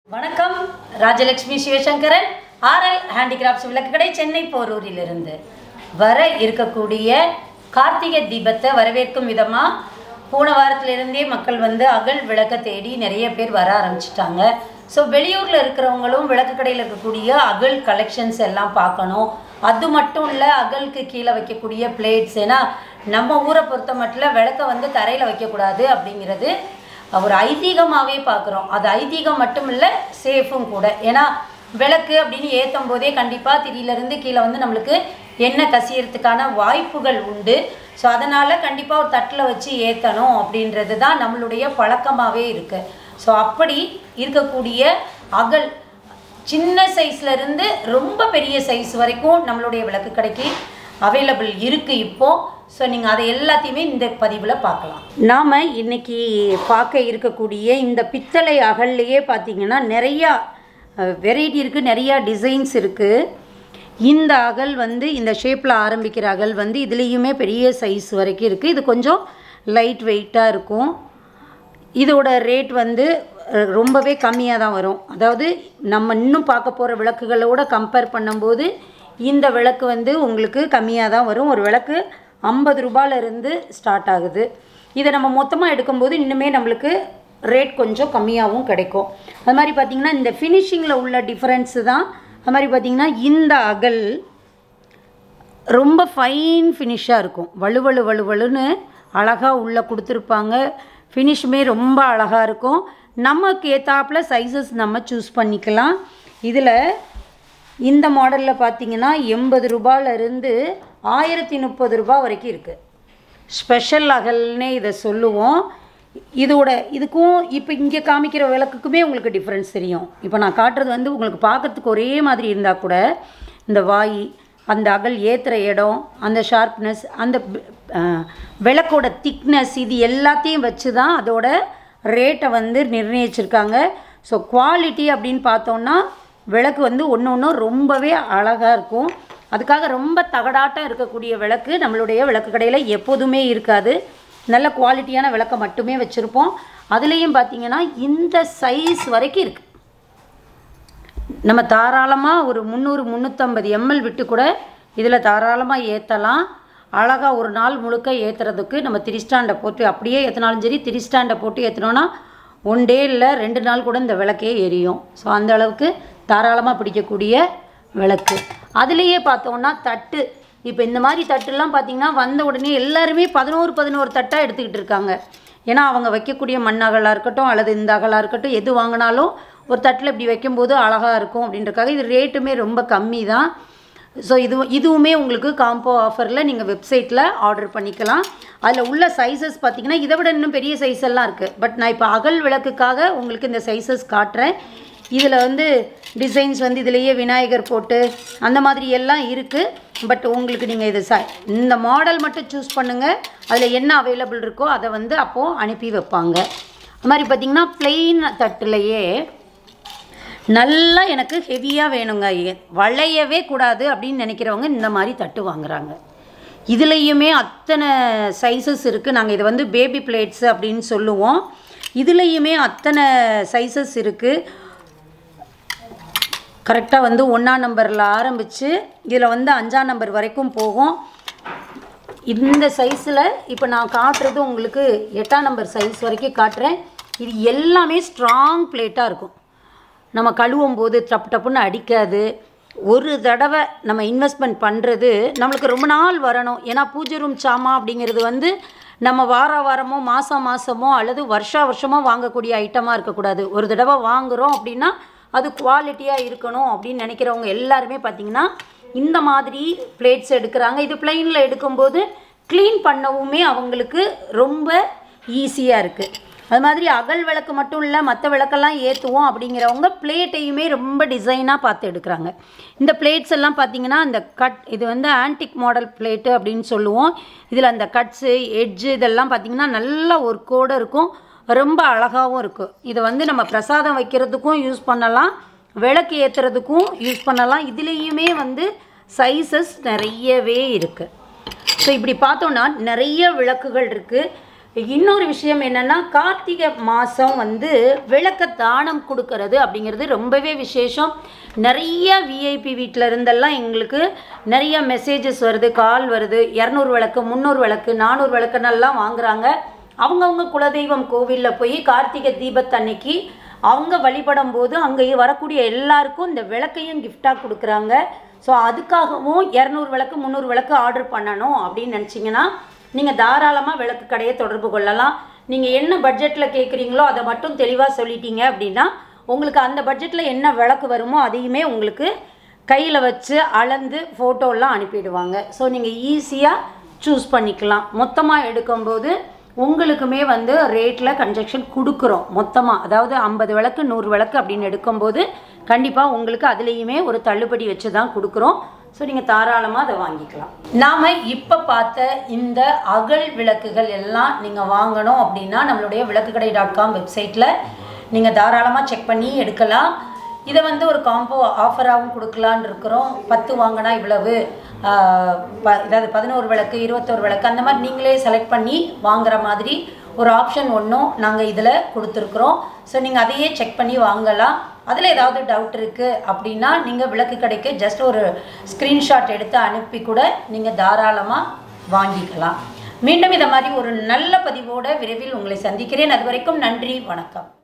வணக்கம் ராஜலட்சுமி சிவசங்கரன் ஆர்எல் ஹேண்டிகிராஃப்ட்ஸ் விளக்குக்கடை சென்னை போரூரிலிருந்து வர இருக்கக்கூடிய கார்த்திகை தீபத்தை வரவேற்கும் விதமாக போன வாரத்திலிருந்தே மக்கள் வந்து அகல் விளக்க தேடி நிறைய பேர் வர ஆரம்பிச்சிட்டாங்க ஸோ வெளியூரில் இருக்கிறவங்களும் விளக்கு கடையில் இருக்கக்கூடிய அகல் கலெக்ஷன்ஸ் எல்லாம் பார்க்கணும் அது மட்டும் இல்லை அகலுக்கு கீழே வைக்கக்கூடிய பிளேட்ஸ் ஏன்னா நம்ம ஊரை பொறுத்த மட்டும் விளக்க வந்து தரையில் வைக்கக்கூடாது அப்படிங்கிறது ஒரு ஐதீகமாகவே பார்க்குறோம் அது ஐதீகம் மட்டும் இல்லை சேஃபும் கூட ஏன்னா விளக்கு அப்படின்னு ஏற்றும் போதே கண்டிப்பாக திரியிலேருந்து கீழே வந்து நம்மளுக்கு எண்ணெய் கசியறதுக்கான வாய்ப்புகள் உண்டு ஸோ அதனால் கண்டிப்பாக ஒரு தட்டில் வச்சு ஏற்றணும் அப்படின்றது தான் நம்மளுடைய பழக்கமாகவே இருக்குது ஸோ அப்படி இருக்கக்கூடிய அகல் சின்ன சைஸ்ல இருந்து ரொம்ப பெரிய சைஸ் வரைக்கும் நம்மளுடைய விளக்கு கடைக்கு அவைலபிள் இருக்குது இப்போ ஸோ நீங்கள் அதை எல்லாத்தையுமே இந்த பதிவில் பார்க்கலாம் நாம் இன்னைக்கு பார்க்க இருக்கக்கூடிய இந்த பித்தளை அகல்லையே பார்த்தீங்கன்னா நிறையா வெரைட்டி இருக்குது நிறையா டிசைன்ஸ் இருக்குது இந்த அகல் வந்து இந்த ஷேப்பில் ஆரம்பிக்கிற அகல் வந்து இதுலேயுமே பெரிய சைஸ் வரைக்கும் இருக்குது இது கொஞ்சம் லைட் வெயிட்டாக இருக்கும் இதோட ரேட் வந்து அஹ், ரொம்பவே கம்மியாக தான் வரும் அதாவது நம்ம இன்னும் பார்க்க போகிற விளக்குகளோட கம்பேர் பண்ணும்போது இந்த விளக்கு வந்து உங்களுக்கு கம்மியாக தான் வரும் ஒரு விளக்கு ஐம்பது ரூபாயிலிருந்து ஸ்டார்ட் ஆகுது இதை நம்ம மொத்தமாக எடுக்கும்போது இன்னுமே நம்மளுக்கு ரேட் கொஞ்சம் கம்மியாகவும் கிடைக்கும் அது மாதிரி பார்த்திங்கன்னா இந்த ஃபினிஷிங்கில் உள்ள டிஃப்ரென்ஸு தான் அது மாதிரி பார்த்திங்கன்னா இந்த அகல் ரொம்ப ஃபைன் ஃபினிஷாக இருக்கும் வலுவலு வலுவலுன்னு அழகாக உள்ளே கொடுத்துருப்பாங்க ஃபினிஷுமே ரொம்ப அழகாக இருக்கும் நமக்கு ஏத்தாப்புல சைஸஸ் நம்ம சூஸ் பண்ணிக்கலாம் இதில் இந்த மாடலில் பார்த்தீங்கன்னா எண்பது ரூபாயிலிருந்து ஆயிரத்தி முப்பது ரூபா வரைக்கும் இருக்குது ஸ்பெஷல் அகல்னே இதை சொல்லுவோம் இதோட இதுக்கும் இப்போ இங்கே காமிக்கிற விளக்குக்குமே உங்களுக்கு டிஃப்ரென்ஸ் தெரியும் இப்போ நான் காட்டுறது வந்து உங்களுக்கு பார்க்கறதுக்கு ஒரே மாதிரி இருந்தால் கூட இந்த வாய் அந்த அகல் ஏற்றுற இடம் அந்த ஷார்ப்னஸ் அந்த அஹ், விளக்கோட திக்னஸ் இது எல்லாத்தையும் வச்சு தான் அதோட ரேட்டை வந்து நிர்ணயிச்சிருக்காங்க ஸோ குவாலிட்டி அப்படின்னு பார்த்தோம்னா விளக்கு வந்து ஒன்று ஒன்றும் ரொம்பவே அழகாக இருக்கும் அதுக்காக ரொம்ப தகடாட்டம் இருக்கக்கூடிய விளக்கு நம்மளுடைய விளக்கு கடையில் எப்போதுமே இருக்காது நல்ல குவாலிட்டியான விளக்கை மட்டுமே வச்சுருப்போம் அதுலேயும் பார்த்தீங்கன்னா இந்த சைஸ் வரைக்கும் இருக்குது நம்ம தாராளமாக ஒரு முந்நூறு முந்நூற்றம்பது எம்எல் விட்டு கூட இதில் தாராளமாக ஏற்றலாம் அழகாக ஒரு நாள் முழுக்க ஏற்றுறதுக்கு நம்ம திரிஸ்டாண்டை போட்டு அப்படியே ஏற்றினாலும் சரி திரிஸ்டாண்டை போட்டு ஏற்றினோன்னா ஒன் டே இல்லை ரெண்டு நாள் கூட இந்த விளக்கே எரியும் ஸோ அந்த அளவுக்கு தாராளமாக பிடிக்கக்கூடிய விளக்கு அதுலேயே பார்த்தோன்னா தட்டு இப்போ இந்த மாதிரி தட்டுலாம் பார்த்தீங்கன்னா வந்த உடனே எல்லாருமே பதினோரு பதினோரு தட்டாக எடுத்துக்கிட்டு இருக்காங்க ஏன்னா அவங்க வைக்கக்கூடிய மண் அகலாக இருக்கட்டும் அல்லது இந்த அகலாக இருக்கட்டும் எது வாங்கினாலும் ஒரு தட்டில் இப்படி வைக்கும்போது அழகாக இருக்கும் அப்படின்றக்காக இது ரேட்டுமே ரொம்ப கம்மி தான் ஸோ இது இதுவுமே உங்களுக்கு காம்போ ஆஃபரில் நீங்கள் வெப்சைட்டில் ஆர்டர் பண்ணிக்கலாம் அதில் உள்ள சைஸஸ் பார்த்தீங்கன்னா இதை விட இன்னும் பெரிய சைஸ் எல்லாம் இருக்குது பட் நான் இப்போ அகல் விளக்குக்காக உங்களுக்கு இந்த சைஸஸ் காட்டுறேன் இதில் வந்து டிசைன்ஸ் வந்து இதுலேயே விநாயகர் போட்டு அந்த மாதிரி எல்லாம் இருக்குது பட் உங்களுக்கு நீங்கள் இது ச இந்த மாடல் மட்டும் சூஸ் பண்ணுங்கள் அதில் என்ன அவைலபிள் இருக்கோ அதை வந்து அப்போது அனுப்பி வைப்பாங்க அது மாதிரி பார்த்திங்கன்னா பிளெயின் தட்டுலையே நல்லா எனக்கு ஹெவியாக வேணுங்க எ- வளையவே கூடாது அப்படின்னு நினைக்கிறவங்க இந்த மாதிரி தட்டு வாங்குறாங்க இதுலேயுமே அத்தனை சைஸஸ் இருக்குது நாங்கள் இதை வந்து பேபி பிளேட்ஸ் அப்படின்னு சொல்லுவோம் இதுலேயுமே அத்தனை சைஸஸ் இருக்குது கரெக்டாக வந்து ஒன்றாம் நம்பரில் ஆரம்பித்து இதில் வந்து அஞ்சாம் நம்பர் வரைக்கும் போகும் இந்த சைஸில் இப்போ நான் காட்டுறது உங்களுக்கு எட்டாம் நம்பர் சைஸ் வரைக்கும் காட்டுறேன் இது எல்லாமே ஸ்ட்ராங் பிளேட்டாக இருக்கும் நம்ம கழுவும் போது டப்பு டப்புன்னு அடிக்காது ஒரு தடவை நம்ம இன்வெஸ்ட்மெண்ட் பண்ணுறது நம்மளுக்கு ரொம்ப நாள் வரணும் ஏன்னா பூஜை ரூம் சாமா அப்படிங்கிறது வந்து நம்ம வார வாரமோ மாதம் மாதமோ அல்லது வருஷா வருஷமோ வாங்கக்கூடிய ஐட்டமாக இருக்கக்கூடாது ஒரு தடவை வாங்குகிறோம் அப்படின்னா அது குவாலிட்டியாக இருக்கணும் அப்படின்னு நினைக்கிறவங்க எல்லாருமே பார்த்திங்கன்னா இந்த மாதிரி பிளேட்ஸ் எடுக்கிறாங்க இது பிளெயினில் எடுக்கும்போது க்ளீன் பண்ணவுமே அவங்களுக்கு ரொம்ப ஈஸியாக இருக்குது அது மாதிரி அகல் விளக்கு மட்டும் இல்லை மற்ற விளக்கெல்லாம் ஏற்றுவோம் அப்படிங்கிறவங்க பிளேட்டையுமே ரொம்ப டிசைனாக பார்த்து எடுக்கிறாங்க இந்த பிளேட்ஸ் எல்லாம் பார்த்தீங்கன்னா இந்த கட் இது வந்து ஆன்டிக் மாடல் பிளேட்டு அப்படின்னு சொல்லுவோம் இதில் அந்த கட்ஸு எட்ஜு இதெல்லாம் பார்த்தீங்கன்னா நல்ல ஒர்க்கோடு இருக்கும் ரொம்ப அழகாகவும் இருக்கும் இதை வந்து நம்ம பிரசாதம் வைக்கிறதுக்கும் யூஸ் பண்ணலாம் விளக்கு ஏற்றுறதுக்கும் யூஸ் பண்ணலாம் இதுலேயுமே வந்து சைஸஸ் நிறையவே இருக்குது ஸோ இப்படி பார்த்தோன்னா நிறைய விளக்குகள் இருக்குது இன்னொரு விஷயம் என்னன்னா கார்த்திகை மாதம் வந்து விளக்க தானம் கொடுக்கறது அப்படிங்கிறது ரொம்பவே விசேஷம் நிறைய விஐபி வீட்டில் இருந்தெல்லாம் எங்களுக்கு நிறைய மெசேஜஸ் வருது கால் வருது இரநூறு விளக்கு முந்நூறு விளக்கு நானூறு விளக்குன்னெல்லாம் வாங்குறாங்க அவங்கவுங்க குலதெய்வம் கோவிலில் போய் கார்த்திகை தீபத்தன்னைக்கு அவங்க வழிபடும் போது அங்கே வரக்கூடிய எல்லாருக்கும் இந்த விளக்கையும் கிஃப்டாக கொடுக்குறாங்க ஸோ அதுக்காகவும் இரநூறு விளக்கு முந்நூறு விளக்கு ஆர்டர் பண்ணணும் அப்படின்னு நினச்சிங்கன்னா நீங்கள் தாராளமாக விளக்கு கடையை தொடர்பு கொள்ளலாம் நீங்கள் என்ன பட்ஜெட்டில் கேட்குறீங்களோ அதை மட்டும் தெளிவாக சொல்லிட்டீங்க அப்படின்னா உங்களுக்கு அந்த பட்ஜெட்டில் என்ன விளக்கு வருமோ அதையுமே உங்களுக்கு கையில் வச்சு அளந்து ஃபோட்டோலாம் அனுப்பிடுவாங்க ஸோ நீங்கள் ஈஸியாக சூஸ் பண்ணிக்கலாம் மொத்தமாக எடுக்கும்போது உங்களுக்குமே வந்து ரேட்டில் கன்ஜெக்ஷன் கொடுக்குறோம் மொத்தமாக அதாவது ஐம்பது விளக்கு நூறு விளக்கு அப்படின்னு எடுக்கும்போது கண்டிப்பாக உங்களுக்கு அதுலேயுமே ஒரு தள்ளுபடி வச்சு தான் கொடுக்குறோம் ஸோ நீங்கள் தாராளமாக அதை வாங்கிக்கலாம் நாம் இப்போ பார்த்த இந்த அகல் விளக்குகள் எல்லாம் நீங்கள் வாங்கணும் அப்படின்னா நம்மளுடைய விளக்குக்கடை டாட் காம் வெப்சைட்டில் நீங்கள் தாராளமாக செக் பண்ணி எடுக்கலாம் இதை வந்து ஒரு காம்போ ஆஃபராகவும் கொடுக்கலான்னு இருக்கிறோம் பத்து வாங்கினா இவ்வளவு ஆஹ், ப- அதாவது பதினோரு விளக்கு இருபத்தோரு விளக்கு அந்த மாதிரி நீங்களே செலக்ட் பண்ணி வாங்குற மாதிரி ஒரு ஆப்ஷன் ஒன்றும் நாங்கள் இதில் கொடுத்துருக்குறோம் ஸோ நீங்கள் அதையே செக் பண்ணி வாங்கலாம் அதில் ஏதாவது டவுட் இருக்குது அப்படின்னா நீங்கள் விளக்கு கடைக்கு ஜஸ்ட் ஒரு ஸ்க்ரீன்ஷாட் எடுத்து அனுப்பி கூட நீங்கள் தாராளமாக வாங்கிக்கலாம் மீண்டும் இதை மாதிரி ஒரு நல்ல பதிவோட விரைவில் உங்களை சந்திக்கிறேன் அது வரைக்கும் நன்றி வணக்கம்